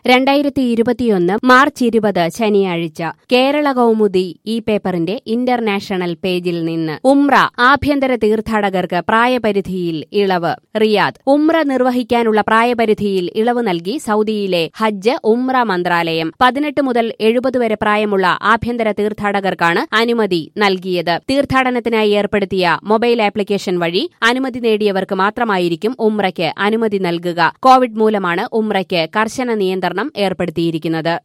രണ്ടായിരത്തി ഇരുപത്തിയൊന്ന് മാർച്ച് ഇരുപത് ശനിയാഴ്ച കേരള കൗമുദി ഈ പേപ്പറിന്റെ ഇന്റർനാഷണൽ പേജിൽ നിന്ന് ഉംറ ആഭ്യന്തര തീർത്ഥാടകർക്ക് പ്രായപരിധിയിൽ ഇളവ് റിയാദ് ഉംറ നിർവഹിക്കാനുള്ള പ്രായപരിധിയിൽ ഇളവ് നൽകി സൗദിയിലെ ഹജ്ജ് ഉംറ മന്ത്രാലയം പതിനെട്ട് മുതൽ എഴുപത് വരെ പ്രായമുള്ള ആഭ്യന്തര തീർത്ഥാടകർക്കാണ് അനുമതി നൽകിയത് തീർത്ഥാടനത്തിനായി ഏർപ്പെടുത്തിയ മൊബൈൽ ആപ്ലിക്കേഷൻ വഴി അനുമതി നേടിയവർക്ക് മാത്രമായിരിക്കും ഉംറയ്ക്ക് അനുമതി നൽകുക കോവിഡ് മൂലമാണ് ഉംറയ്ക്ക് കർശന നിയന്ത്രണം ഏർപ്പെടുത്തിയിരിക്കുന്നത്